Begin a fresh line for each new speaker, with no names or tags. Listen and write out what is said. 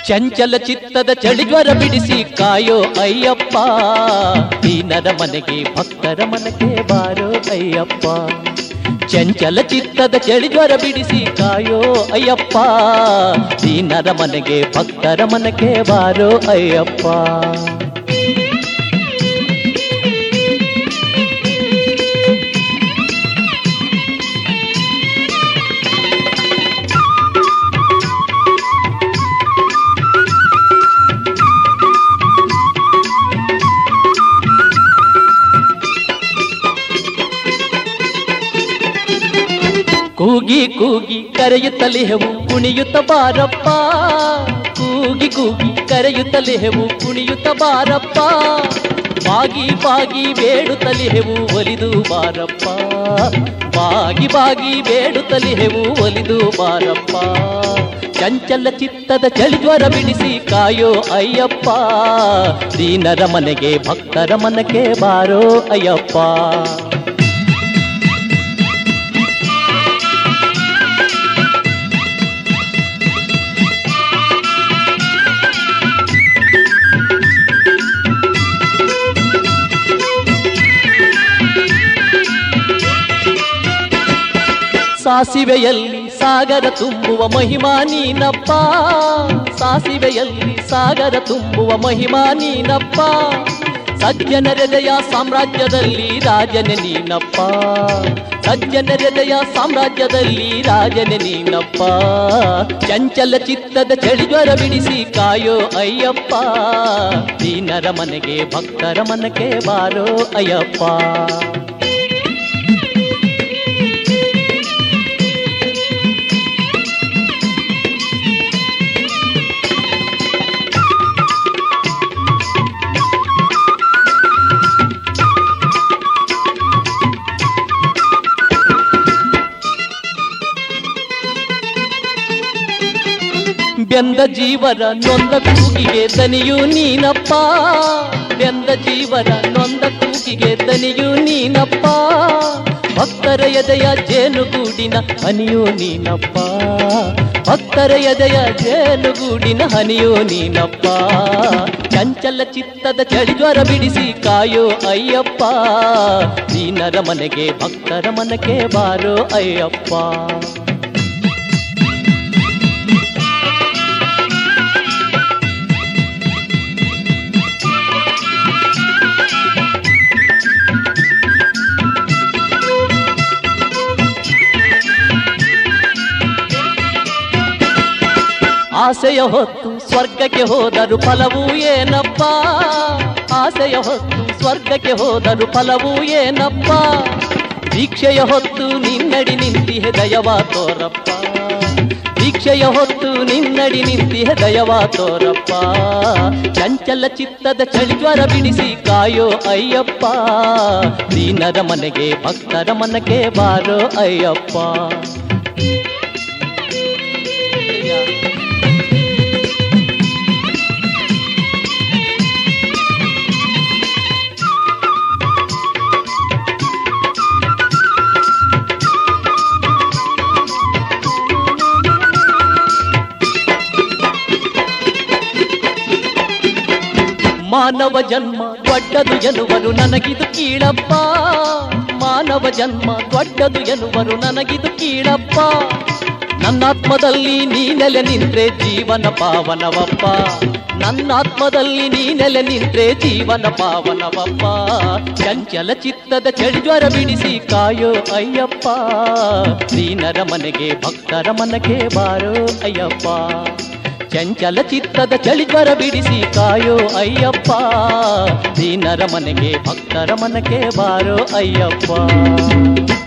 ಚಂಚಲ ಚಿತ್ತದ ಚಳಿಜ್ವರ ಬಿಡಿಸಿ ಕಾಯೋ ಅಯ್ಯಪ್ಪ ದೀನರ ಮನೆಗೆ ಭಕ್ತರ ಮನಕ್ಕೆ ಬಾರೋ ಅಯ್ಯಪ್ಪ ಚಂಚಲ ಚಿತ್ತದ ಚಳಿಜ್ವರ ಬಿಡಿಸಿ ಕಾಯೋ ಅಯ್ಯಪ್ಪ ದೀನರ ಮನೆಗೆ ಭಕ್ತರ ಮನಕ್ಕೆ ಬಾರೋ ಅಯ್ಯಪ್ಪ ಕೂಗಿ ಕೂಗಿ ಕರೆಯುತ್ತಲಿಹೆವು ಕುಣಿಯುತ್ತ ಬಾರಪ್ಪ ಕೂಗಿ ಕೂಗಿ ಕರೆಯುತ್ತಲಿಹೆವು ಕುಣಿಯುತ್ತ ಬಾರಪ್ಪ ಬಾಗಿ ಬಾಗಿ ಬೇಡುತ್ತಲಿಹೆವು ಒಲಿದು ಬಾರಪ್ಪ ಬಾಗಿ ಬಾಗಿ ಬೇಡುತ್ತಲಿಹೆವು ಒಲಿದು ಬಾರಪ್ಪ ಚಂಚಲ ಚಿತ್ತದ ಚಳಿಜ್ವರ ಬಿಡಿಸಿ ಕಾಯೋ ಅಯ್ಯಪ್ಪ ದೀನರ ಮನೆಗೆ ಭಕ್ತರ ಮನಕ್ಕೆ ಬಾರೋ ಅಯ್ಯಪ್ಪ ಸಾಸಿವೆಯಲ್ಲಿ ಸಾಗರ ತುಂಬುವ ಮಹಿಮಾ ನೀನಪ್ಪ ಸಾಸಿವೆಯಲ್ಲಿ ಸಾಗರ ತುಂಬುವ ಮಹಿಮಾ ನೀನಪ್ಪ ಸಜ್ಜನ ಹೃದಯ ಸಾಮ್ರಾಜ್ಯದಲ್ಲಿ ರಾಜನೆ ನೀನಪ್ಪ ಸಜ್ಜನ ಹೃದಯ ಸಾಮ್ರಾಜ್ಯದಲ್ಲಿ ರಾಜನೆ ನೀನಪ್ಪ ಚಂಚಲ ಚಿತ್ತದ ಚಳಿಜ್ವರ ಬಿಡಿಸಿ ಕಾಯೋ ಅಯ್ಯಪ್ಪ ದೀನರ ಮನೆಗೆ ಭಕ್ತರ ಮನಕ್ಕೆ ಬಾರೋ ಅಯ್ಯಪ್ಪ ಬೆಂದ ಜೀವರ ನೊಂದ ಕೂಗಿಗೆ ದನಿಯು ನೀನಪ್ಪ ಬೆಂದ ಜೀವರ ನೊಂದ ಕೂಗಿಗೆ ದನಿಯು ನೀನಪ್ಪ ಭಕ್ತರ ಎದೆಯ ಜೇನುಗೂಡಿನ ಹನಿಯು ನೀನಪ್ಪ ಭಕ್ತರ ಎದೆಯ ಜೇನುಗೂಡಿನ ಹನಿಯು ನೀನಪ್ಪ ಚಂಚಲ ಚಿತ್ತದ ಚಳಿಜ್ವರ ಬಿಡಿಸಿ ಕಾಯೋ ಅಯ್ಯಪ್ಪ ದೀನರ ಮನೆಗೆ ಭಕ್ತರ ಮನಕ್ಕೆ ಬಾರೋ ಅಯ್ಯಪ್ಪ ಆಸೆಯ ಹೊತ್ತು ಸ್ವರ್ಗಕ್ಕೆ ಹೋದರು ಫಲವು ಏನಪ್ಪ ಆಸೆಯ ಹೊತ್ತು ಸ್ವರ್ಗಕ್ಕೆ ಹೋದರು ಫಲವು ಏನಪ್ಪ ದೀಕ್ಷೆಯ ಹೊತ್ತು ನಿನ್ನಡಿ ನಿಂತಿಹೆ ದಯವ ತೋರಪ್ಪ ದೀಕ್ಷೆಯ ಹೊತ್ತು ನಿನ್ನಡಿ ನಿಂತಿಹೆ ದಯವ ತೋರಪ್ಪ ಚಂಚಲ ಚಿತ್ತದ ಚಳಿಜ್ವರ ಬಿಡಿಸಿ ಕಾಯೋ ಅಯ್ಯಪ್ಪ ದೀನರ ಮನೆಗೆ ಭಕ್ತರ ಮನಕ್ಕೆ ಬಾರೋ ಅಯ್ಯಪ್ಪ ಮಾನವ ಜನ್ಮ ದೊಡ್ಡದು ಎನ್ನುವರು ನನಗಿದು ಕೀಳಪ್ಪ ಮಾನವ ಜನ್ಮ ದೊಡ್ಡದು ಎನ್ನುವರು ನನಗಿದು ಕೀಳಪ್ಪ ನನ್ನಾತ್ಮದಲ್ಲಿ ನೀ ನೆಲೆ ನಿಂತ್ರೆ ಜೀವನ ಪಾವನವಪ್ಪ ನನ್ನಾತ್ಮದಲ್ಲಿ ನೀ ನೆಲೆ ನಿಂತ್ರೆ ಜೀವನ ಪಾವನವಪ್ಪ ಚಂಚಲ ಚಿತ್ತದ ಚಳಿಜ್ವರ ಬಿಡಿಸಿ ಕಾಯೋ ಅಯ್ಯಪ್ಪ ದೀನರ ಮನೆಗೆ ಭಕ್ತರ ಮನಕ್ಕೆ ಬಾರೋ ಅಯ್ಯಪ್ಪ ಚಂಚಲ ಚಿತ್ತದ ಚಳಿಜ್ವರ ಬಿಡಿಸಿ ಕಾಯೋ ಅಯ್ಯಪ್ಪ ದೀನರ ಮನೆಗೆ ಭಕ್ತರ ಮನಕ್ಕೆ ಬಾರೋ ಅಯ್ಯಪ್ಪ